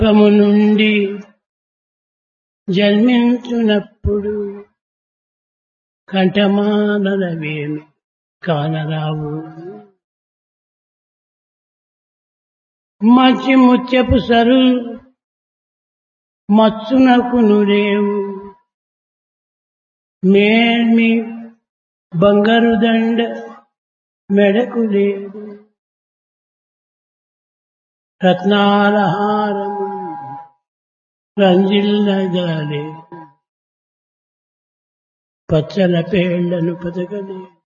గర్భము నుండి జన్మించునప్పుడు కంఠమానలవేమి కానరావు మంచి ముత్యపు సరు మచ్చునకును లేవు మేల్మి బంగారు దండ మెడకు లేదు రత్నాలహారము రంజిల్లగాలే పచ్చల పేళ్లను పదగలేదు